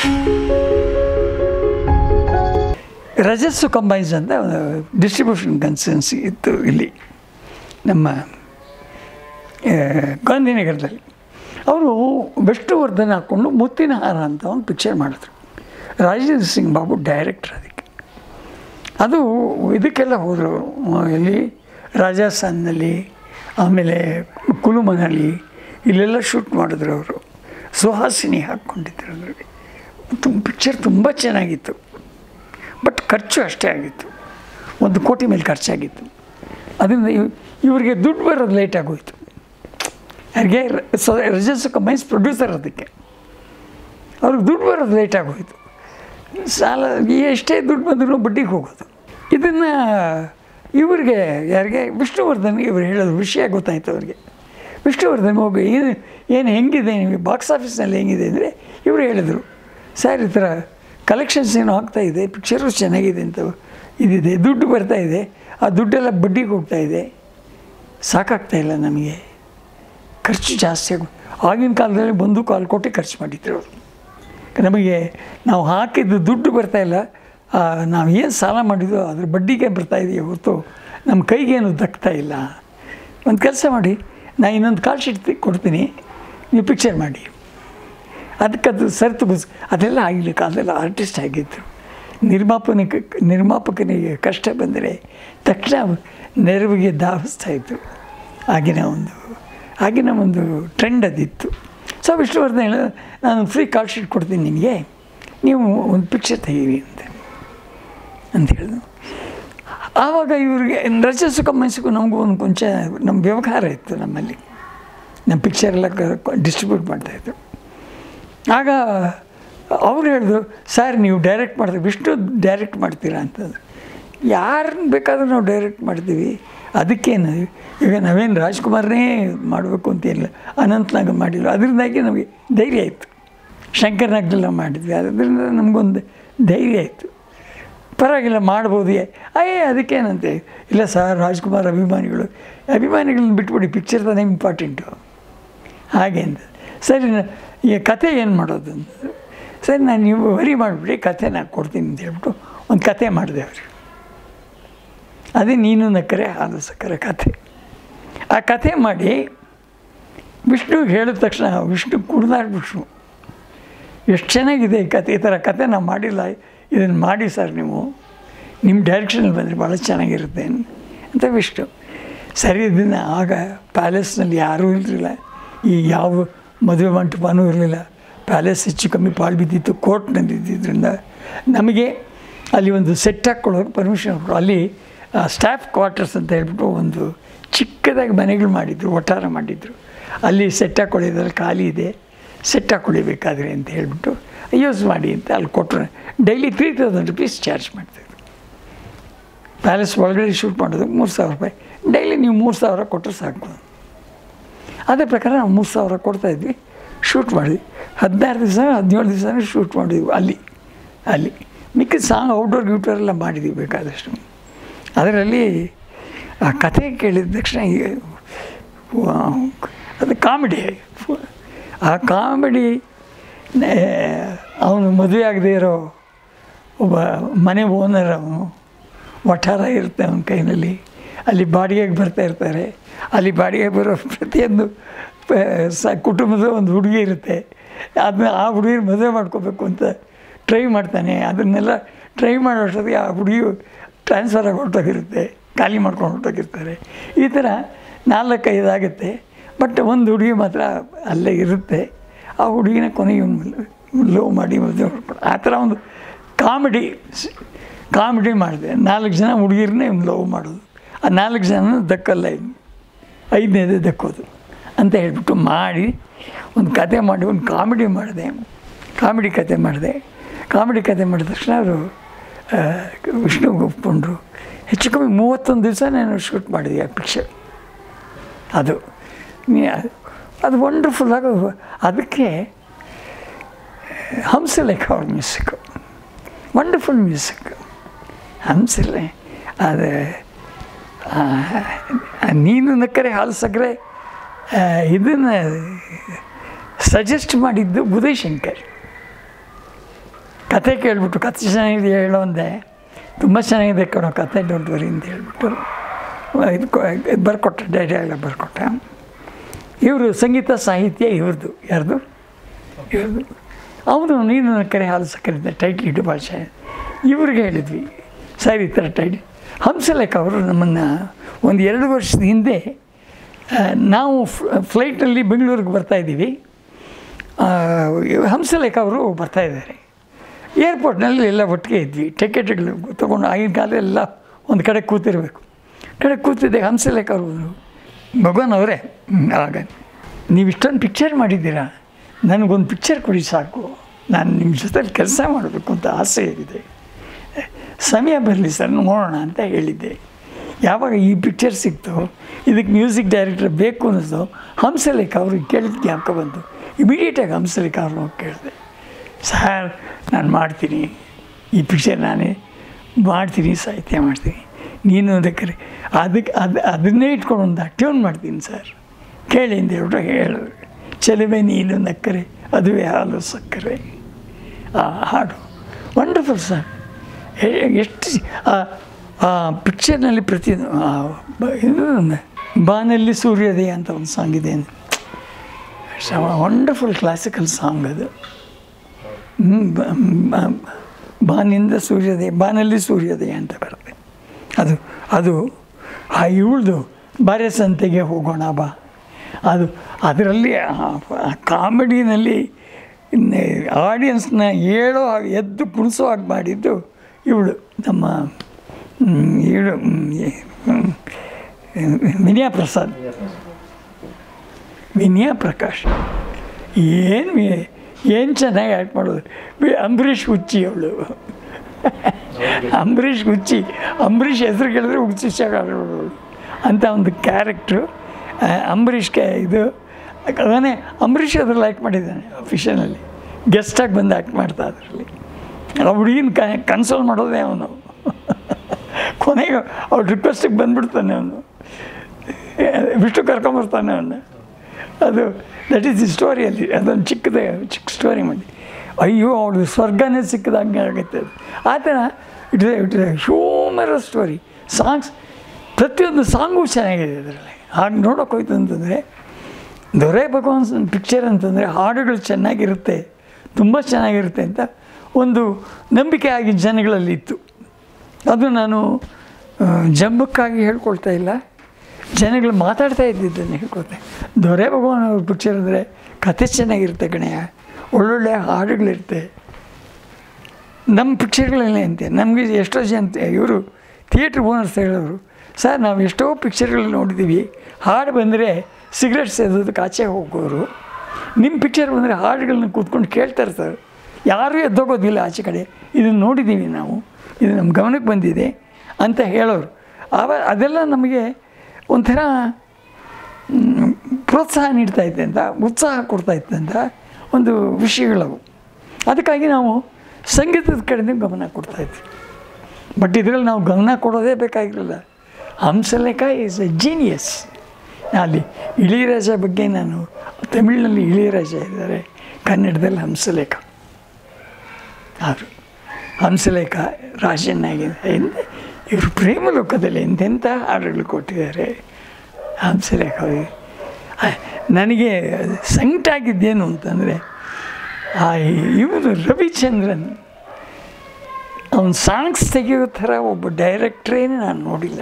ರಜಸ್ಸು combines ಅಂತ ಒಂದು distribution ಕನ್ಸನ್ಸಿ ಇತ್ತು ಇಲ್ಲಿ ನಮ್ಮ ಆ, ಗಾಂಧಿನಗರದಲ್ಲಿ ಅವರು ವಿಷ್ಣುವರ್ಧನ್ ಹಾಕ್ಕೊಂಡು ಮುತ್ತಿನ ಹಾರ ಅಂತ ಒಂದು ಪಿಕ್ಚರ್ ಮಾಡಿದ್ರು ರಾಜೇಂದ್ರ ಸಿಂಗ್ ಬಾಬು ಡೈರೆಕ್ಟರ್ ಅದಕ್ಕೆ ಅದು ಇದಕ್ಕೆಲ್ಲ ಹೋದರು ಎಲ್ಲಿ ರಾಜಸ್ಥಾನ್ನಲ್ಲಿ ಆಮೇಲೆ ಕುಲುಮನಲ್ಲಿ ಇಲ್ಲೆಲ್ಲ ಶೂಟ್ ಮಾಡಿದ್ರು ಅವರು ಸುಹಾಸಿನಿ ಹಾಕ್ಕೊಂಡಿದ್ರು ಅದರಲ್ಲಿ ತುಂಬ ಪಿಕ್ಚರ್ ತುಂಬ ಚೆನ್ನಾಗಿತ್ತು ಬಟ್ ಖರ್ಚು ಅಷ್ಟೇ ಆಗಿತ್ತು ಒಂದು ಕೋಟಿ ಮೇಲೆ ಖರ್ಚಾಗಿತ್ತು ಅದರಿಂದ ಇವ್- ಇವರಿಗೆ ದುಡ್ಡು ಬರೋದು ಲೇಟ್ ಆಗೋಯ್ತು ಯಾರಿಗೆ ಸೊ ರಜಸ್ ಕಂಬೈನ್ಸ್ ಪ್ರೊಡ್ಯೂಸರ್ ಅದಕ್ಕೆ ಅವ್ರಿಗೆ ದುಡ್ಡು ಬರೋದು ಲೇಟ್ ಆಗೋಯ್ತು ಸಾಲ ಎಷ್ಟೇ ದುಡ್ಡು ಬಂದರೂ ಬಡ್ಡಿಗೆ ಹೋಗೋದು ಇದನ್ನು ಇವ್ರಿಗೆ ಯಾರಿಗೆ ವಿಷ್ಣುವರ್ಧನ್ಗೆ ಇವ್ರು ಹೇಳೋದು ವಿಷಯ ಗೊತ್ತಾಯ್ತು ಅವ್ರಿಗೆ ವಿಷ್ಣುವರ್ಧನ್ ಹೋಗಿ ಏನು ಏನು ಹೆಂಗಿದೆ ನಿಮಗೆ ಬಾಕ್ಸ್ ಆಫೀಸ್ನಲ್ಲಿ ಹೆಂಗಿದೆ ಅಂದರೆ ಇವರು ಹೇಳಿದರು ಸರ್ ಈ ಥರ ಕಲೆಕ್ಷನ್ಸ್ ಏನೋ ಆಗ್ತಾ ಇದೆ ಪಿಕ್ಚರು ಚೆನ್ನಾಗಿದೆ ಅಂತ ಇದಿದೆ ದುಡ್ಡು ಬರ್ತಾ ಇದೆ ಆ ದುಡ್ಡೆಲ್ಲ ಬಡ್ಡಿಗೆ ಹೋಗ್ತಾ ಇದೆ ಸಾಕಾಗ್ತಾ ಇಲ್ಲ ನಮಗೆ ಖರ್ಚು ಜಾಸ್ತಿ ಆಗು ಆಗಿನ ಕಾಲದಲ್ಲಿ ಬಂದು ಕಾಲು ಕೋಟಿ ಖರ್ಚು ಮಾಡಿದ್ರು ಅವರು ನಮಗೆ ನಾವು ಹಾಕಿದ್ದು ದುಡ್ಡು ಬರ್ತಾ ಇಲ್ಲ ಆ, ನಾವು ಏನು ಸಾಲ ಮಾಡಿದ್ವೋ ಅದ್ರ ಬಡ್ಡಿಗೆ ಬರ್ತಾ ಇದೆಯೇ ಹೊರತು ನಮ್ಮ ಕೈಗೇನು ದಕ್ತಾ ಇಲ್ಲ ಒಂದು ಕೆಲಸ ಮಾಡಿ ನಾನು ಇನ್ನೊಂದು ಕಾಲ್ ಶೀಟ್ ಕೊಡ್ತೀನಿ ನೀವು ಪಿಕ್ಚರ್ ಮಾಡಿ ಅದಕ್ಕದು ಸರಿತು ಬಸ್ ಅದೆಲ್ಲ ಆಗಿಲ್ಲ ಕಾಲದಲ್ಲಿ ಆರ್ಟಿಸ್ಟ್ ಆಗಿದ್ದರು ನಿರ್ಮಾಪನಿಗೆ ನಿರ್ಮಾಪಕನಿಗೆ ಕಷ್ಟ ಬಂದರೆ ತಕ್ಷಣ ನೆರವಿಗೆ ಧಾವಿಸ್ತಾ ಇತ್ತು ಆಗಿನ ಒಂದು ಆಗಿನ ಒಂದು ಟ್ರೆಂಡ್ ಅದಿತ್ತು ಸೊ ವಿಷ್ಣುವರ್ಧನ್ ಹೇಳ ನಾನು ಫ್ರೀ ಕಾಲ್ ಶೀಟ್ ಕೊಡ್ತೀನಿ ನಿಮಗೆ ನೀವು ಒಂದು ಪಿಕ್ಚರ್ ತೆಗೀರಿ ಅಂತ ಅಂತ ಹೇಳಿದ್ರು ಆವಾಗ ಇವ್ರಿಗೆ ರಜಸ್ಸು ಕಮ್ಮನಿಸಿಗೂ ನಮಗೂ ಒಂದು ಕೊಂಚ ನಮ್ಮ ವ್ಯವಹಾರ ಇತ್ತು ನಮ್ಮಲ್ಲಿ ನಮ್ಮ ಪಿಕ್ಚರ್ ಎಲ್ಲ ಡಿಸ್ಟ್ರಿಬ್ಯೂಟ್ ಮಾಡ್ತಾಯಿದ್ರು ಆಗ ಅವ್ರು ಹೇಳಿದ್ರು ಸರ್ ನೀವು ಡೈರೆಕ್ಟ್ ಮಾಡ್ತೀವಿ ವಿಷ್ಣು ಡೈರೆಕ್ಟ್ ಮಾಡ್ತೀರಾ ಅಂತಂದ್ರು ಯಾರನ್ನ ಬೇಕಾದ್ರೂ ನಾವು ಡೈರೆಕ್ಟ್ ಮಾಡ್ತೀವಿ ಅದಕ್ಕೇನು ಈಗ ನಾವೇನು ರಾಜ್ಕುಮಾರ್ನೇ ಮಾಡಬೇಕು ಅಂತೇನಿಲ್ಲ ಅನಂತನಾಗ ಮಾಡಿಲ್ಲ ಅದರಿಂದಾಗಿ ನಮಗೆ ಧೈರ್ಯ ಇತ್ತು ಶಂಕರ್ನಾಗ್ಲೆಲ್ಲ ಮಾಡಿದ್ವಿ ಅದರಿಂದ ನಮಗೊಂದು ಧೈರ್ಯ ಇತ್ತು ಪರವಾಗಿಲ್ಲ ಮಾಡ್ಬೋದು ಅಯ್ಯೇ ಅದಕ್ಕೇನಂತೆ ಇಲ್ಲ ಸರ್ ರಾಜ್ಕುಮಾರ್ ಅಭಿಮಾನಿಗಳು ಅಭಿಮಾನಿಗಳನ್ನ ಬಿಟ್ಬಿಡಿ ಪಿಕ್ಚರ್ ತಾನೇ ಇಂಪಾರ್ಟೆಂಟು ಹಾಗೆ ಅಂತ ಸರಿ ನ- ಈ ಕತೆ ಏನು ಮಾಡೋದು ಅಂತ ಸರಿ ನಾನು ನೀವು ವರಿ ಮಾಡಿಬಿಡಿ ಕತೆ ನಾನು ಕೊಡ್ತೀನಿ ಅಂತ ಹೇಳ್ಬಿಟ್ಟು ಒಂದು ಕತೆ ಮಾಡಿದೆ ಅವ್ರಿಗೆ ಅದೇ ನೀನು ನಕ್ಕರೆ ಹಾಲು ಸಕ್ಕರೆ ಕತೆ ಆ ಕತೆ ಮಾಡಿ ವಿಷ್ಣುಗೆ ಹೇಳಿದ ತಕ್ಷಣ ವಿಷ್ಣು ಕುಡ್ದಾಡ್ಬಿಟ್ರು ಎಷ್ಟು ಚೆನ್ನಾಗಿದೆ ಈ ಕತೆ ಈ ಥರ ಕತೆ ನಾವು ಮಾಡಿಲ್ಲ ಇದನ್ನು ಮಾಡಿ ಸರ್ ನೀವು ನಿಮ್ಮ ಡೈರೆಕ್ಷನಲ್ಲಿ ಬಂದರೆ ಭಾಳ ಚೆನ್ನಾಗಿರುತ್ತೆ ಅಂತ ವಿಷ್ಣು ಸರಿ ಇದನ್ನು ಆಗ ಪ್ಯಾಲೇಸ್ನಲ್ಲಿ ಯಾರೂ ಇರಲಿಲ್ಲ ಈ ಯಾವ ಮದುವೆ ಮಂಟಪನೂ ಇರಲಿಲ್ಲ ಪ್ಯಾಲೇಸ್ ಹೆಚ್ಚು ಕಮ್ಮಿ ಪಾಳು ಬಿದ್ದಿತ್ತು ಕೋರ್ಟ್ನಲ್ಲಿ ಇದ್ದಿದ್ದರಿಂದ ನಮಗೆ ಅಲ್ಲಿ ಒಂದು ಸೆಟ್ ಹಾಕ್ಕೊಳ್ಳೋಕೆ ಪರ್ಮಿಷನ್ ಕೊಡು ಅಲ್ಲಿ ಸ್ಟಾಫ್ ಕ್ವಾರ್ಟರ್ಸ್ ಅಂತ ಹೇಳ್ಬಿಟ್ಟು ಒಂದು ಚಿಕ್ಕದಾಗಿ ಮನೆಗಳು ಮಾಡಿದ್ರು ಒಟ್ಟಾರ ಮಾಡಿದ್ರು ಅಲ್ಲಿ ಸೆಟ್ ಹಾಕ್ಕೊಳ್ಳೋದ್ರಲ್ಲಿ ಖಾಲಿ ಇದೆ ಸೆಟ್ ಹಾಕ್ಕೊಳಿಬೇಕಾದ್ರೆ ಅಂತ ಹೇಳ್ಬಿಟ್ಟು ಯೂಸ್ ಮಾಡಿ ಅಂತ ಅಲ್ಲಿ ಕೊಟ್ಟರೆ daily three thousand rupees charge ಮಾಡ್ತಾಯಿದ್ರು ಪ್ಯಾಲೇಸ್ ಒಳಗಡೆ ಶೂಟ್ ಮಾಡೋದಕ್ಕೆ ಮೂರು ಸಾವಿರ ರೂಪಾಯಿ ಡೈಲಿ ನೀವು ಮೂರು ಸಾವಿರ ಕೊಟ್ಟರೆ ಸಾಕು ಅದೇ ಪ್ರಕಾರ ನಾವು ಮೂರು ಸಾವಿರ ಕೊಡ್ತಾಯಿದ್ವಿ ಶೂಟ್ ಮಾಡಿದ್ವಿ ಹದಿನಾರು ದಿವಸ ಹದಿನೇಳು ದಿವಸನೇ ಶೂಟ್ ಮಾಡಿದ್ವಿ ಅಲ್ಲಿ ಅಲ್ಲಿ ಮಿಕ್ಕಿದ ಸಾಂಗ್ ಔಟ್ಡೋರ್ ಗ್ಯೂಟರ್ ಎಲ್ಲ ಮಾಡಿದ್ವಿ ಬೇಕಾದಷ್ಟು ಅದರಲ್ಲಿ ಆ ಕಥೆ ಕೇಳಿದ ತಕ್ಷಣ ಈ ವಾ- ಅದು ಕಾಮಿಡಿ ಆ ಕಾಮಿಡಿ ಅವನು ಮದುವೆ ಆಗದೆ ಇರೋ ಒಬ್ಬ ಮನೆ ಓನರ್ ಅವನು ವಠಾರ ಇರುತ್ತೆ ಅವನ ಕೈನಲ್ಲಿ ಅಲ್ಲಿ ಬಾಡಿಗೆಗೆ ಬರ್ತಾ ಇರ್ತಾರೆ ಅಲ್ಲಿ ಬಾಡಿಗೆ ಬರೋ ಪ್ರತಿಯೊಂದು ಪ- ಸ ಕುಟುಂಬದ ಒಂದು ಹುಡುಗಿ ಇರುತ್ತೆ ಅದನ್ನ ಆ ಹುಡುಗಿನ ಮದುವೆ ಮಾಡ್ಕೋಬೇಕು ಅಂತ ಟ್ರೈ ಮಾಡ್ತಾನೆ ಅದನ್ನೆಲ್ಲ ಟ್ರೈ ಮಾಡೋ ಅಷ್ಟೊತ್ತಿಗೆ ಆ ಹುಡುಗಿ ಟ್ರಾನ್ಸ್ಫರ್ ಆಗಿ ಹೊರಟೋಗಿರುತ್ತೆ ಖಾಲಿ ಮಾಡ್ಕೊಂಡು ಹೊರಟೋಗಿರ್ತಾರೆ ಈ ಥರ ನಾಲ್ಕೈದು ಆಗುತ್ತೆ ಬಟ್ ಒಂದು ಹುಡುಗಿ ಮಾತ್ರ ಅಲ್ಲೇ ಇರುತ್ತೆ ಆ ಹುಡುಗಿನ ಕೊನೆಗೆ ಲವ್ ಮಾಡಿ ಮದುವೆ ಮಾಡ್ಕೊಂಡು ಆ ಥರ ಒಂದು ಕಾಮಿಡಿ ಕಾಮಿಡಿ ಮಾಡಿದೆ ನಾಲ್ಕು ಜನ ಹುಡುಗಿರನ್ನೇ ಒಂದು ಲವ್ ಮಾಡೋದು ಆ ನಾಲ್ಕು ಜನ ದಕ್ಕಲ್ಲ ಇನ್ನು ಐದನೇದೇ ದಕ್ಕೋದು ಅಂತ ಹೇಳ್ಬಿಟ್ಟು ಮಾಡಿ ಒಂದು ಕತೆ ಮಾಡಿ ಒಂದು ಕಾಮಿಡಿ ಮಾಡಿದೆ ಕಾಮಿಡಿ ಕತೆ ಮಾಡಿದೆ ಕಾಮಿಡಿ ಕತೆ ಮಾಡಿದ ತಕ್ಷಣ ಅವರು ವಿಷ್ಣುಗೆ ಒಪ್ಕೊಂಡ್ರು ಹೆಚ್ಚು ಕಮ್ಮಿ ಮೂವತ್ತೊಂದು ದಿವಸ ನಾನು ಶೂಟ್ ಮಾಡಿದ್ವಿ ಆ ಪಿಕ್ಚರ್ ಅದು ನೀ- ಅದು ವಂಡರ್ಫುಲ್ಲಾಗಿ ಅದಕ್ಕೆ ಹಂಸಲೇಖ ಅವ್ರ ಮ್ಯೂಸಿಕ್ಕು ವಂಡರ್ಫುಲ್ ಮ್ಯೂಸಿಕ್ ಹಂಸಲೆ ಅದು ಆ, ಆ ನೀನು ನಕ್ಕರೆ ಹಾಲು ಸಕ್ಕರೆ ಇದನ್ನು ಸಜೆಸ್ಟ್ ಮಾಡಿದ್ದು ಉದಯ್ ಶಂಕರ್ ಕತೆ ಕೇಳ್ಬಿಟ್ಟು ಕತೆ ಚೆನ್ನಾಗಿದೆ ಹೇಳೋ ಅಂದೆ ತುಂಬ ಚೆನ್ನಾಗಿದೆ ಕಣೋ ಕತೆ ಡೋಂಟ್ ವರಿ ಅಂತ ಹೇಳ್ಬಿಟ್ಟು ಇದು ಕೊ- ಇದು ಬರ್ಕೊಟ್ಟ ಡೈಲಾಗ್ ಬರ್ಕೊಟ್ಟ ಇವರು ಸಂಗೀತ ಸಾಹಿತ್ಯ ಇವ್ರದ್ದು ಯಾರ್ದು ಇವ್ರದ್ದು ಅವನು ನೀನು ನನ್ನ ಕರೆ ಹಾಲು ಸಕ್ಕರೆ ಟೈಟ್ಲ್ ಇಡು ಭಾಷೆ ಇವ್ರಿಗೆ ಹೇಳಿದ್ವಿ ಸರ್ ಈ ಥರ ಟೈಟ್ಲ್ ಹಂಸಲೇಖ ಅವರು ನಮ್ಮನ್ನು ಒಂದು ಎರಡು ವರ್ಷದ ಹಿಂದೆ ಆ, ನಾವು ಫ್ಲೈಟಲ್ಲಿ ಬೆಂಗಳೂರಿಗೆ ಬರ್ತಾಯಿದ್ದೀವಿ ಹಂಸಲೇಖ ಅವರು ಬರ್ತಾಯಿದ್ದಾರೆ ಏರ್ಪೋರ್ಟ್ನಲ್ಲಿ ಎಲ್ಲ ಒಟ್ಟಿಗೆ ಇದ್ವಿ ಟಿಕೆಟ್ಗಳು ತೊಗೊಂಡು ಆಗಿನ ಕಾಲ ಎಲ್ಲ ಒಂದು ಕಡೆ ಕೂತಿರಬೇಕು ಕಡೆ ಕೂತಿದ್ದೆ ಹಂಸಲೇಖ ಅವರು ಭಗವಾನ್ ಅವರೇ ಹ್ಮ್, ಆಗ ನೀವು ಇಷ್ಟೊಂದು ಪಿಕ್ಚರ್ ಮಾಡಿದ್ದೀರಾ ನನಗೊಂದು ಪಿಕ್ಚರ್ ಕೊಡಿ ಸಾಕು ನಾನು ನಿಮ್ಮ ಜೊತೆಲಿ ಕೆಲಸ ಮಾಡಬೇಕು ಅಂತ ಆಸೆ ಇದೆ ಸಮಯ ಬರಲಿ ಸರ್ ನೋಡೋಣ ಅಂತ ಹೇಳಿದ್ದೆ ಯಾವಾಗ ಈ ಪಿಕ್ಚರ್ ಸಿಕ್ತು ಇದಕ್ಕೆ ಮ್ಯೂಸಿಕ್ ಡೈರೆಕ್ಟರ್ ಬೇಕು ಅನ್ನಿಸ್ತು ಹಂಸಲೇಖ ಅವ್ರಿಗೆ ಕೇಳಿದ ಜ್ಞಾಪಕ ಬಂತು ಇಮಿಡಿಯೇಟಾಗಿ ಹಂಸಲೇಖ ಅವ್ರನ್ನ ಹೋಗಿ ಕೇಳಿದೆ ಸರ್ ನಾನು ಮಾಡ್ತೀನಿ ಈ ಪಿಕ್ಚರ್ ನಾನೇ ಮಾಡ್ತೀನಿ ಸಾಹಿತ್ಯ ಮಾಡ್ತೀನಿ ನೀನು ಅದಕ್ಕೆ ಅದಕ್ಕೆ ಅದು ಅದನ್ನೇ ಇಟ್ಕೊಂಡು ಒಂದು ಟ್ಯೂನ್ ಮಾಡ್ತೀನಿ ಸರ್ ಕೇಳಿ ಅಂತ ಹೇಳ್ಬಿಟ್ಟು ಹೇಳಿದ್ರು ಚೆಲುವೆ ನೀನು ನಕ್ಕರೆ ಅದುವೇ ಹಾಲು ಸಕ್ಕರೆ ಆ ಹಾಡು ವಂಡರ್ಫುಲ್ ಸರ್ ಎಷ್ಟು ಆ- ಆ ಪಿಕ್ಚರ್ನಲ್ಲಿ ಪ್ರತಿ ಆ ಬ- ಇದು ಬಾನಲ್ಲಿ ಸೂರ್ಯೋದಯ ಅಂತ ಒಂದು ಸಾಂಗ್ ಇದೆ ವಂಡರ್ಫುಲ್ ಕ್ಲಾಸಿಕಲ್ ಸಾಂಗ್ ಅದು ಹ್ಮ್, ಬ- ಬ- ಬಾನಿಂದ ಸೂರ್ಯೋದಯ ಬಾನಲ್ಲಿ ಸೂರ್ಯೋದಯ ಅಂತ ಬರುತ್ತೆ ಅದು ಅದು ಆ ಇವಳ್ದು ಬಾರೆ ಸಂತೆಗೆ ಹೋಗೋಣ ಬಾ ಅದು ಅದರಲ್ಲಿ ಆ ಕಾಮಿಡಿನಲ್ಲಿ ಆಡಿಯನ್ಸ್ನ ಹೇಳೋ ಹಾಗೆ ಎದ್ದು ಕುಣಿಸೋ ಹಾಗೆ ಮಾಡಿದ್ದು ಇವಳು ನಮ್ಮ ಹ್ಮ್, ಇವಳು ಹ್ಮ್, ಏ- ಹ್ಮ್, ವಿನಯಾ ಪ್ರಸಾದ್ ವಿನಯಾ ಪ್ರಕಾಶ್ ಏನು ಏನು ಚೆನ್ನಾಗಿ ಆ್ಯಕ್ಟ್ ಮಾಡೋದು ವಿ- ಅಂಬರೀಷ್ ಹುಚ್ಚಿ ಅವಳು ಅಂಬರೀಷ್ ಹುಚ್ಚಿ ಅಂಬರೀಷ್ ಹೆಸರು ಕೇಳಿದ್ರೆ ಹುಚ್ಚಿ ಅವಳು ಅಂತ ಒಂದು ಕ್ಯಾರೆಕ್ಟ್ರು ಅಂಬರೀಷ್ಗೆ ಇದು ಅದನ್ನೇ ಅಂಬರೀಷ್ ಅದ್ರಲ್ಲಿ ಆ್ಯಕ್ಟ್ ಮಾಡಿದ್ದಾನೆ ಅಫಿಷನಲ್ಲಿ ಗೆಸ್ಟಾಗಿ ಬಂದು ಆ್ಯಕ್ಟ್ ಮಾಡ್ತಾ ಅದರಲ್ಲಿ ಆ ಹುಡುಗಿನ ಕ ಕನ್ಸೋಲ್ ಮಾಡೋದೇ ಅವನು ಕೊನೆಗೆ ಅವ್ರ ರಿಕ್ವೆಸ್ಟಿಗೆ ಬಂದ್ಬಿಡ್ತಾನೆ ಅವನು ಬಿಟ್ಟು ಕರ್ಕೊಂಬರ್ತಾನೆ ಅವನ್ನ ಅದು ದಟ್ ಈಸ್ ದಿ ಸ್ಟೋರಿಯಲ್ಲಿ ಅದೊಂದು ಚಿಕ್ಕದ ಚಿಕ್ಕ ಸ್ಟೋರಿ ಮಾಡಿ ಅಯ್ಯೋ ಅವಳು ಸ್ವರ್ಗನೇ ಸಿಕ್ಕದಂಗೆ ಆಗುತ್ತೆ ಅದು ಆ ಥರ it is it is humour story songs ಪ್ರತಿಯೊಂದು ಸಾಂಗು ಚೆನ್ನಾಗಿದೆ ಅದರಲ್ಲಿ ಹಾಗೆ ನೋಡೋಕೆ ಹೋಯ್ತು ಅಂತಂದರೆ ದೊರೆ ಭಗವಾನ್ ಪಿಕ್ಚರ್ ಅಂತಂದರೆ ಹಾಡುಗಳು ಚೆನ್ನಾಗಿರುತ್ತೆ ತುಂಬ ಚೆನ್ನಾಗಿರುತ್ತೆ ಅಂತ ಒಂದು ನಂಬಿಕೆ ಆಗಿ ಜನಗಳಲ್ಲಿ ಇತ್ತು ಅದು ನಾನು ಆ, ಜಂಬಕ್ಕಾಗಿ ಹೇಳ್ಕೊಳ್ತಾ ಇಲ್ಲ ಜನಗಳು ಮಾತಾಡ್ತಾ ಇದ್ದಿದ್ದನ್ನು ಹೇಳ್ಕೊಳ್ತೆ ದೊರೆ ಭಗವಾನ್ ಅವ್ರ ಪಿಕ್ಚರ್ ಅಂದರೆ ಕತೆ ಚೆನ್ನಾಗಿರುತ್ತೆ ಕಣೆಯ ಒಳ್ಳೊಳ್ಳೆ ಹಾಡುಗಳಿರುತ್ತೆ ನಮ್ಮ ಪಿಕ್ಚರ್ಗಳಲ್ಲೇ ಅಂತೆ ನಮಗೆ ಎಷ್ಟೋ ಜನ ಇವರು ಥಿಯೇಟ್ರ್ ಓನರ್ಸ್ ಹೇಳೋರು ಸರ್ ನಾವು ಎಷ್ಟೋ ಪಿಕ್ಚರ್ಗಳು ನೋಡಿದ್ದೀವಿ ಹಾಡು ಬಂದರೆ ಸಿಗರೆಟ್ ಸೇದೋದಕ್ಕೆ ಆಚೆ ಹೋಗೋರು ನಿಮ್ಮ ಪಿಕ್ಚರ್ ಬಂದರೆ ಹಾಡುಗಳನ್ನ ಕೂತ್ಕೊಂಡು ಕೇಳ್ತಾರೆ ಸರ್ ಯಾರೂ ಎದ್ದೋಗೋದಿಲ್ಲ ಆಚೆ ಕಡೆ ಇದನ್ನು ನೋಡಿದ್ದೀವಿ ನಾವು ಇದು ನಮ್ಮ ಗಮನಕ್ಕೆ ಬಂದಿದೆ ಅಂತ ಹೇಳೋರು ಆವ ಅದೆಲ್ಲ ನಮಗೆ ಒಂಥರ ಮ್, ಪ್ರೋತ್ಸಾಹ ನೀಡ್ತಾ ಇದ್ದೆ ಅಂತ ಉತ್ಸಾಹ ಕೊಡ್ತಾ ಇತ್ತು ಅಂತ ಒಂದು ವಿಷಯಗಳವು ಅದಕ್ಕಾಗಿ ನಾವು ಸಂಗೀತದ ಕಡೆನೇ ಗಮನ ಕೊಡ್ತಾ ಇದ್ವಿ ಬಟ್ ಇದರಲ್ಲಿ ನಾವು ಗಮನ ಕೊಡೋದೇ ಬೇಕಾಗಿರಲಿಲ್ಲ ಹಂಸಲೇಖ ಈಸ್ ಎ ಜೀನಿಯಸ್ ಅಲ್ಲಿ ಇಳಿಯರಾಜ ಬಗ್ಗೆ ನಾನು ತಮಿಳಿನಲ್ಲಿ ಇಳಿಯರಾಜ ಇದ್ದಾರೆ ಕನ್ನಡದಲ್ಲಿ ಹಂಸಲೇಖ ಅವರು ಹಂಸಲೇಖ ರಾಜನಾಗಿದೆ ಇವರು ಪ್ರೇಮಲೋಕದಲ್ಲಿ ಎಂತೆಂಥ ಹಾಡುಗಳು ಕೊಟ್ಟಿದ್ದಾರೆ ಹಂಸಲೇಖ ಅವ್ರಿಗೆ. ಆ, ನನಗೆ ಸಂಕಟ ಆಗಿದ್ದೇನು ಅಂತಂದರೆ ಆ ಇವರು ರವಿಚಂದ್ರನ್ ಅವನ ಸಾಂಗ್ಸ್ ತೆಗೆಯೋ ಥರ ಒಬ್ಬ ಡೈರೆಕ್ಟ್ರೇನೇ ನಾನು ನೋಡಿಲ್ಲ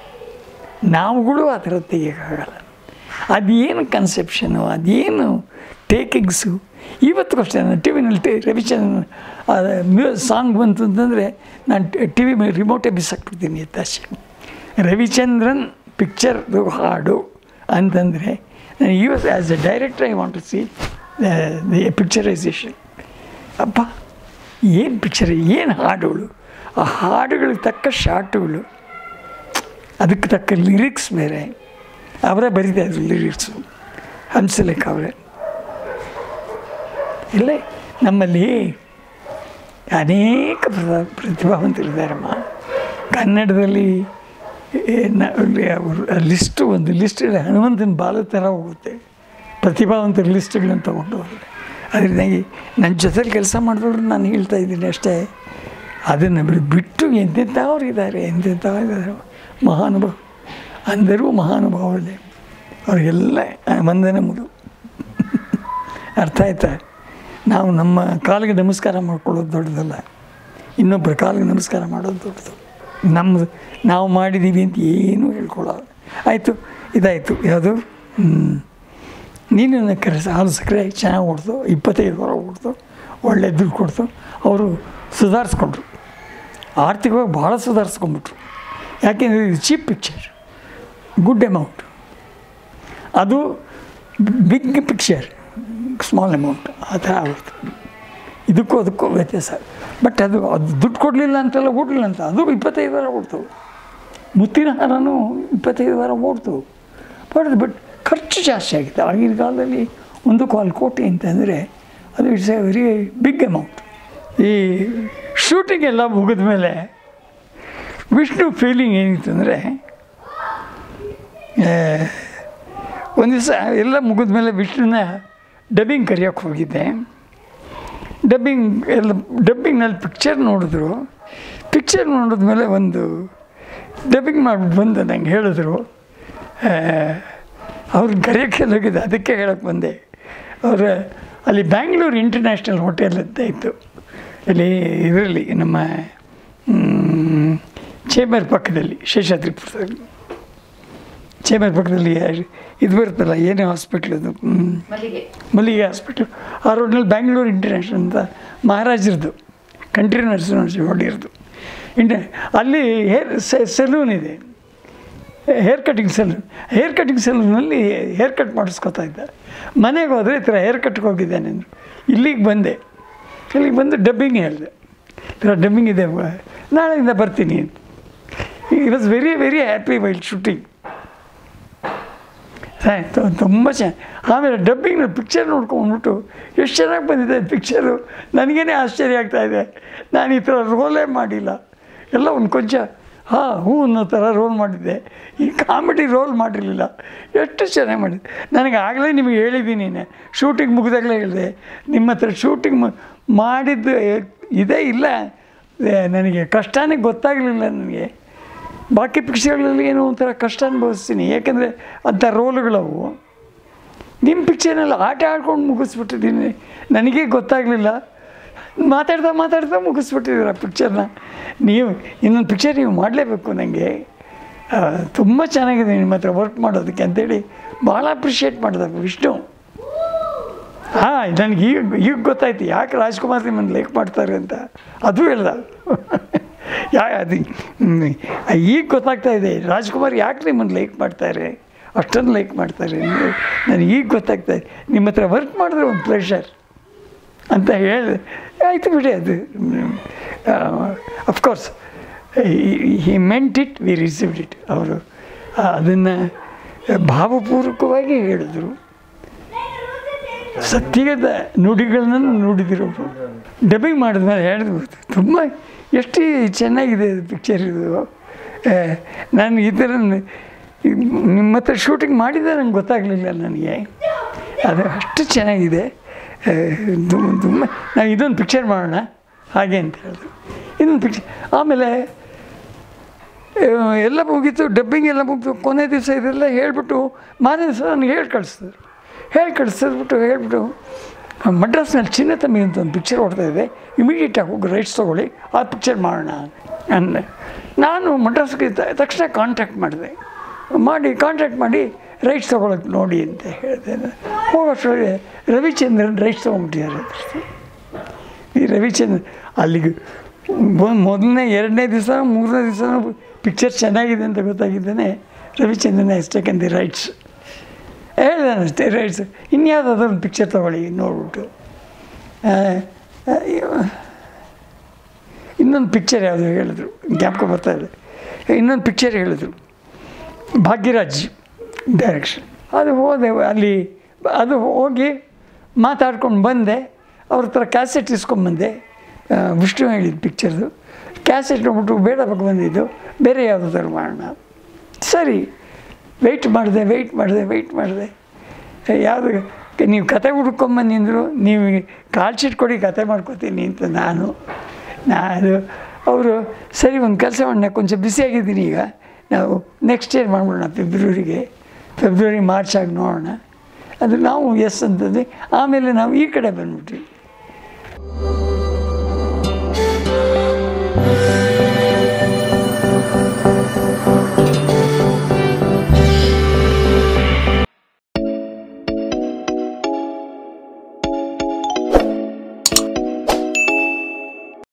ನಾವುಗಳು ಆ ಥರ ತೆಗಿಯೋಕ್ಕಾಗಲ್ಲ ಅದೇನು ಕನ್ಸೆಪ್ಷನು ಅದೇನು ಟೇಕಿಂಗ್ಸು ಇವತ್ತಿಗೂ ಅಷ್ಟೇ ನಾನು ಟಿ ವಿನಲ್ಲಿ ಟಿ ರವಿಚಂದ್ರನ್ ಮ್ಯೂ ಸಾಂಗ್ ಬಂತು ಅಂತಂದರೆ ನಾನು ಟಿ ವಿ ಮೇಲೆ ರಿಮೋಟೇ ಬಿಸಾಕ್ಬಿಡ್ತೀನಿ ಎತ್ತಾಚೆ ರವಿಚಂದ್ರನ್ ಪಿಕ್ಚರ್ದು ಹಾಡು ಅಂತಂದರೆ ನಾನು ಇವತ್ತು as a director I want to see the picturisation ಅಪ್ಪ ಏನು ಪಿಕ್ಚರ್ ಏನು ಹಾಡುಗಳು ಆ ಹಾಡುಗಳಿಗೆ ತಕ್ಕ ಶಾರ್ಟುಗಳು ಅದಕ್ಕೆ ತಕ್ಕ ಲಿರಿಕ್ಸ್ ಬೇರೆ ಅವರೇ ಬರೀತಾ ಇದ್ರು ಲಿರಿಕ್ಸು ಹಂಸಲೇಖ ಅವರೇ ಇಲ್ಲೇ ನಮ್ಮಲ್ಲಿ ಅನೇಕ ಪ್ರ- ಪ್ರತಿಭಾವಂತರಿದ್ದಾರಮ್ಮ ಕನ್ನಡದಲ್ಲಿ ಲಿಸ್ಟು ಒಂದು ಲಿಸ್ಟ್ ಹನುಮಂತನ ಬಾಲ ಥರ ಹೋಗುತ್ತೆ ಪ್ರತಿಭಾವಂತರ ಲಿಸ್ಟ್ಗಳನ್ನ ತೊಗೊಂಡು ಹೋದರೆ ಅದರಿಂದಾಗಿ ನನ್ನ ಜೊತೆಲಿ ಕೆಲಸ ಮಾಡಿದವ್ರು ನಾನು ಹೇಳ್ತಾ ಇದ್ದೀನಿ ಅಷ್ಟೇ ಅದನ್ನು ಬಿಟ್ಟು ಎಂತೆಂಥವ್ರು ಇದ್ದಾರೆ ಎಂತೆಂಥವ್ರು ಇದ್ದಾರೆ ಮಹಾನುಭಾವ ಅಂದರೂ ಮಹಾನುಭಾವರೇ ಅವರಿಗೆಲ್ಲ ವಂದನೆ ಮುದು ಅರ್ಥ ಆಯ್ತಾ ನಾವು ನಮ್ಮ ಕಾಲಿಗೆ ನಮಸ್ಕಾರ ಮಾಡ್ಕೊಳ್ಳೋದು ದೊಡ್ಡದಲ್ಲ ಇನ್ನೊಬ್ಬರ ಕಾಲಿಗೆ ನಮಸ್ಕಾರ ಮಾಡೋದು ದೊಡ್ಡದು ನಮ್ಮದು ನಾವು ಮಾಡಿದ್ದೀವಿ ಅಂತ ಏನೂ ಹೇಳ್ಕೊಳ್ಳೋದು ಆಯಿತು ಇದಾಯಿತು ಯಾವುದು ಹ್ಮ್. ನೀನು ಕರೆ ಹಾಲು ಸಕ್ಕರೆ ಚೆನ್ನಾಗಿ ಓಡ್ತು ಇಪ್ಪತ್ತೈದು ವಾರ ಓಡ್ತು ಒಳ್ಳೆ ದುಡ್ಡು ಕೊಡ್ತು ಅವರು ಸುಧಾರಿಸ್ಕೊಂಡ್ರು ಆರ್ಥಿಕವಾಗಿ ಭಾಳ ಸುಧಾರಿಸ್ಕೊಂಡ್ಬಿಟ್ರು ಯಾಕೆಂದರೆ ಇದು ಚೀಪ್ ಪಿಕ್ಚರ್ ಗುಡ್ ಅಮೌಂಟ್ ಅದು ಬಿಗ್ ಪಿಕ್ಚರ್ ಸ್ಮಾಲ್ ಅಮೌಂಟ್ ಆ ಥರ ಆಗುತ್ತೆ ಇದಕ್ಕೂ ಅದಕ್ಕೂ ವ್ಯತ್ಯಾಸ ಬಟ್ ಅದು ಅದು ದುಡ್ಡು ಕೊಡಲಿಲ್ಲ ಅಂತೆಲ್ಲ ಓಡಲಿಲ್ಲ ಅಂತ ಅದು ಇಪ್ಪತ್ತೈದು ವಾರ ಓಡ್ತವೆ ಮುತ್ತಿನ ಹಾರನೂ ಇಪ್ಪತ್ತೈದು ವಾರ ಓಡ್ತವೆ ಬಟ್ ಬಟ್ ಖರ್ಚು ಜಾಸ್ತಿ ಆಗಿದೆ ಆಗಿನ ಕಾಲದಲ್ಲಿ ಒಂದು ಕಾಲು ಕೋಟಿ ಅಂತಂದರೆ ಅದು it's a very big amount ಈ ಶೂಟಿಂಗ್ ಎಲ್ಲ ಮುಗಿದ ಮೇಲೆ ವಿಷ್ಣು ಫೀಲಿಂಗ್ ಏನಿತ್ತು ಅಂದರೆ ಒಂದು ದಿವಸ ಎಲ್ಲ ಮುಗಿದ ಮೇಲೆ ವಿಷ್ಣುನ ಡಬ್ಬಿಂಗ್ ಕರೆಯೋಕ್ಕೆ ಹೋಗಿದ್ದೆ ಡಬ್ಬಿಂಗ್ ಎಲ್ಲ ಡಬ್ಬಿಂಗ್ನಲ್ಲಿ ಪಿಕ್ಚರ್ ನೋಡಿದ್ರು ಪಿಕ್ಚರ್ ನೋಡಿದ್ಮೇಲೆ ಒಂದು ಡಬ್ಬಿಂಗ್ ಮಾಡಿಬಿಟ್ಟು ಬಂದು ನಂಗೆ ಹೇಳಿದ್ರು ಅವ್ರು ಕರೆಯೋಕ್ಕೆ ಹೋಗಿದ್ದೆ ಅದಕ್ಕೆ ಹೇಳೋಕ್ಕೆ ಬಂದೆ ಅವರ ಅಲ್ಲಿ ಬ್ಯಾಂಗ್ಳೂರು ಇಂಟರ್ನ್ಯಾಷನಲ್ ಹೋಟೆಲ್ ಅಂತ ಇತ್ತು ಇಲ್ಲಿ ಇದರಲ್ಲಿ ನಮ್ಮ ಮ್, ಚೇಂಬರ್ ಪಕ್ಕದಲ್ಲಿ ಶೇಷಾದ್ರಿಪುರದಲ್ಲಿ ಚೇಂಬರ್ ಪಕ್ಕದಲ್ಲಿ ಇದು ಬರುತ್ತಲ್ಲ ಏನೇ ಹಾಸ್ಪಿಟ್ಲ್ ಅದು ಮ್, ಮಲ್ಲಿಗೆ ಮಲ್ಲಿಗೆ ಹಾಸ್ಪಿಟ್ಲ್ ಆ ರೋಡ್ನಲ್ಲಿ ಬ್ಯಾಂಗ್ಳೂರು ಇಂಟರ್ನ್ಯಾಷನಲ್ ಅಂತ ಮಹಾರಾಜರದು ಕಂಟ್ರಿ ನರ್ಸ್ ಹೊಡಿರೋದು ಇಂಟ ಅಲ್ಲಿ ಹೇರ್ ಸೆಲೂನ್ ಇದೆ hair cutting saloon hair cutting ಸೆಲೂನಲ್ಲಿ ಹೇರ್ ಕಟ್ ಮಾಡಿಸ್ಕೊತಾ ಇದ್ದ ಮನೆಗೆ ಹೋದರೆ ಈ ಥರ ಹೇರ್ ಕಟ್ಗೆ ಹೋಗಿದ್ದೆ ನಾನು ಇಲ್ಲಿಗೆ ಬಂದೆ ಇಲ್ಲಿಗೆ ಬಂದು ಡಬ್ಬಿಂಗ್ ಹೇಳಿದೆ ಈ ಥರ ಡಬ್ಬಿಂಗ್ ಇದೆ ವ- ನಾಳೆಯಿಂದ ಬರ್ತೀನಿ ಅಂತ ಈ was very very happy while shooting ಆಯಿತು ತುಂಬ ಚೆನ್ನಾಗಿ ಆಮೇಲೆ ಡಬ್ಬಿಂಗ್ ಪಿಕ್ಚರ್ ನೋಡ್ಕೊಂಡ್ಬಿಟ್ಟು ಎಷ್ಟು ಚೆನ್ನಾಗಿ ಬಂದಿದೆ ಪಿಕ್ಚರು ನನಗೇನೆ ಆಶ್ಚರ್ಯ ಆಗ್ತಾ ಇದೆ ನಾನು ಈ ಥರ ರೋಲೇ ಮಾಡಿಲ್ಲ ಎಲ್ಲ ಒಂದು ಕೊಂಚ ಹಾಂ ಹೂ ಅನ್ನೋ ಥರ ರೋಲ್ ಮಾಡಿದ್ದೆ ಈ ಕಾಮಿಡಿ ರೋಲ್ ಮಾಡಿರಲಿಲ್ಲ ಎಷ್ಟು ಚೆನ್ನಾಗಿ ಮಾಡಿದ್ದೆ ನನಗೆ ಆಗಲೇ ನಿಮಗೆ ಹೇಳಿದ್ದೀನಿ ಶೂಟಿಂಗ್ ಮುಗಿದಾಗಲೇ ಹೇಳಿದೆ ನಿಮ್ಮ ಹತ್ರ ಶೂಟಿಂಗ್ ಮಾಡಿದ್ದು ಇದೇ ಇಲ್ಲ ಏ, ನನಗೆ ಕಷ್ಟನೇ ಗೊತ್ತಾಗಲಿಲ್ಲ ನನಗೆ ಬಾಕಿ ಪಿಕ್ಚರ್ಗಳಲ್ಲಿ ಏನೋ ಒಂಥರ ಕಷ್ಟ ಅನುಭವಿಸ್ತೀನಿ ಯಾಕೆಂದರೆ ಅಂಥ ರೋಲುಗಳವು ನಿಮ್ಮ ಪಿಕ್ಚರ್ನಲ್ಲಿ ಆಟ ಆಡ್ಕೊಂಡು ಮುಗಿಸ್ಬಿಟ್ಟಿದ್ದೀನಿ ನನಗೇ ಗೊತ್ತಾಗಲಿಲ್ಲ ಮಾತಾಡ್ತಾ ಮಾತಾಡ್ತಾ ಮುಗಿಸ್ಬಿಟ್ಟಿದ್ದೀರ ಪಿಕ್ಚರ್ನ ನೀವು ಇನ್ನೊಂದು ಪಿಕ್ಚರ್ ನೀವು ಮಾಡಲೇಬೇಕು ನನಗೆ ತುಂಬ ಚೆನ್ನಾಗಿದೆ ನಿಮ್ಮ ಹತ್ರ ವರ್ಕ್ ಮಾಡೋದಕ್ಕೆ ಅಂತೇಳಿ ಭಾಳ ಅಪ್ರಿಷಿಯೇಟ್ ಮಾಡಿದೆ ವಿಷ್ಣು ಹಾಂ ನನಗೆ ಈಗ ಈಗ ಗೊತ್ತಾಯ್ತು ಯಾಕೆ ರಾಜ್ಕುಮಾರ್ ನಿಮ್ಮನ್ನು ಲೈಕ್ ಮಾಡ್ತಾರೆ ಅಂತ ಅದು ಹೇಳ್ದ ಯಾ ಅದು ಹ್ಮ್, ಈಗ ಗೊತ್ತಾಗ್ತಾ ಇದೆ ರಾಜ್ಕುಮಾರ್ ಯಾಕೆ ನಿಮ್ಮನ್ನು ಲೈಕ್ ಮಾಡ್ತಾರೆ ಅಷ್ಟೊಂದು ಲೈಕ್ ಮಾಡ್ತಾರೆ ನೀವು ನನಗೆ ಈಗ ಗೊತ್ತಾಗ್ತಾ ಇದೆ ನಿಮ್ಮ ಹತ್ರ ವರ್ಕ್ ಮಾಡಿದ್ರೆ ಒಂದು ಪ್ಲೆಷರ್ ಅಂತ ಹೇಳಿದೆ ಆಯಿತು ಬಿಡಿ ಅದು of course he meant it we received it ಅವರು ಅದನ್ನು ಭಾವಪೂರ್ವಕವಾಗಿ ಹೇಳಿದರು ಸತ್ಯದ ನುಡಿಗಳನ್ನು ನುಡಿದಿರೋರು ಡಬ್ಬಿಂಗ್ ಮಾಡಿದ್ಮೇಲೆ ಹೇಳಿದ್ರು ತುಂಬ ಎಷ್ಟು ಚೆನ್ನಾಗಿದೆ ಪಿಕ್ಚರ್ ಇದು ಆ, ನಾನು ಈ ಥರ ನ- ನಿಮ್ಮ ಹತ್ರ ಶೂಟಿಂಗ್ ಮಾಡಿದ್ದೆ ನಂಗೆ ಗೊತ್ತಾಗಲಿಲ್ಲ ನನಗೆ ಅದು ಅಷ್ಟು ಚೆನ್ನಾಗಿದೆ ಆ, ತುಂಬ ತುಂಬ ನಾವು ಇದೊಂದು ಪಿಕ್ಚರ್ ಮಾಡೋಣ ಹಾಗೆ ಅಂತ ಹೇಳಿದ್ರು ಇನ್ನೊಂದು ಪಿಕ್ಚರ್ ಆಮೇಲೆ ಆ, ಎಲ್ಲ ಮುಗೀತು ಡಬ್ಬಿಂಗ್ ಎಲ್ಲ ಮುಗಿತು ಕೊನೆ ದಿವಸ ಇದೆಲ್ಲ ಹೇಳಿಬಿಟ್ಟು ಮಾರನೇ ದಿವಸ ನನಗೆ ಹೇಳಿ ಕಳಿಸಿದ್ರು ಹೇಳಿ ಕಳಿಸಿದ್ಬಿಟ್ಟು ಹೇಳ್ಬಿಟ್ಟು ಮಡ್ರಾಸ್ನಲ್ಲಿ ಚಿನ್ನ ತಮ್ಮಿ ಅಂತ ಒಂದು ಪಿಕ್ಚರ್ ಓಡ್ತಾ ಇದೆ ಇಮಿಡಿಯೇಟಾಗಿ ಹೋಗಿ ರೈಟ್ಸ್ ತೊಗೊಳ್ಳಿ ಆ ಪಿಕ್ಚರ್ ಮಾಡೋಣ ಅಂದೆ ನಾನು ಮಡ್ರಾಸ್ಗೆ ತ- ತಕ್ಷಣ ಕಾಂಟ್ಯಾಕ್ಟ್ ಮಾಡಿದೆ ಮಾಡಿ ಕಾಂಟ್ಯಾಕ್ಟ್ ಮಾಡಿ ರೈಟ್ಸ್ ತೊಗೊಳಕ್ಕೆ ನೋಡಿ ಅಂತ ಹೇಳಿದೆ ಹೋಗೋಷ್ಟೊಳಗೆ ರವಿಚಂದ್ರನ್ ರೈಟ್ಸ್ ತೊಗೊಂಡ್ಬಿಟ್ಟಿದ್ದಾರೆ ಈ ರವಿಚಂದ್ರನ್ ಅಲ್ಲಿಗೆ ಒಂದು ಮೊದಲನೇ ಎರಡನೇ ದಿವಸ ಮೂರನೇ ದಿವಸ ಪಿಕ್ಚರ್ ಚೆನ್ನಾಗಿದೆ ಅಂತ ಗೊತ್ತಾಗಿದ್ದೇನೆ Ravichandran has taken the rights ಹೇಳಿದೆ ಅಷ್ಟೇ ರೈಟ್ಸ್ ಇನ್ಯಾವುದಾದ್ರು ಒಂದು ಪಿಕ್ಚರ್ ತೊಗೊಳ್ಳಿ ನೋಡ್ಬಿಟ್ಟು ಆ, ಆ, ಇವ- ಇನ್ನೊಂದು ಪಿಕ್ಚರ್ ಯಾವುದು ಹೇಳಿದ್ರು ಜ್ಞಾಪಕ ಬರ್ತಾ ಇದೆ ಇನ್ನೊಂದು ಪಿಕ್ಚರ್ ಹೇಳಿದ್ರು ಭಾಗ್ಯರಾಜ್ ಡೈರೆಕ್ಷನ್ ಅದು ಹೋದೆ ಅಲ್ಲಿ ಅದು ಹೋಗಿ ಮಾತಾಡ್ಕೊಂಡು ಬಂದೆ ಅವ್ರ ಹತ್ರ ಕ್ಯಾಸೆಟ್ ಇಸ್ಕೊಂಬಂದೆ ಆ, ವಿಷ್ಣು ಹೇಳಿದ ಪಿಕ್ಚರ್ದು ಕ್ಯಾಸೆಟ್ ನೋಡ್ಬಿಟ್ಟು ಬೇಡ ಬಗ್ಗೆ ಬಂದಿದ್ದು ಬೇರೆ ಯಾವುದಾದ್ರು ಮಾಡೋಣ ಸರಿ ವೆಯ್ಟ್ ಮಾಡಿದೆ ವೆಯ್ಟ್ ಮಾಡಿದೆ ವೆಯ್ಟ್ ಮಾಡಿದೆ ಯಾವುದು ನೀವು ಕತೆ ಹುಡ್ಕೊಂಬನ್ನಿ ಅಂದರು ನೀವು ಕಾಲ್ ಶೀಟ್ ಕೊಡಿ ಕತೆ ಮಾಡ್ಕೋತೀನಿ ಅಂತ ನಾನು ನಾನು ಅವರು ಸರಿ ಒಂದು ಕೆಲಸ ಮಾಡೋಣ ಕೊಂಚ ಬಿಸಿಯಾಗಿದ್ದೀನಿ ಈಗ ನಾವು ನೆಕ್ಸ್ಟ್ ಇಯರ್ ಮಾಡ್ಬಿಡೋಣ ಫೆಬ್ರವರಿಗೆ ಫೆಬ್ರವರಿ ಮಾರ್ಚ್ ಆಗಿ ನೋಡೋಣ ಅದು ನಾವು ಎಸ್ ಅಂತಂದರೆ ಆಮೇಲೆ ನಾವು ಈ ಕಡೆ ಬಂದ್ಬಿಟ್ವಿ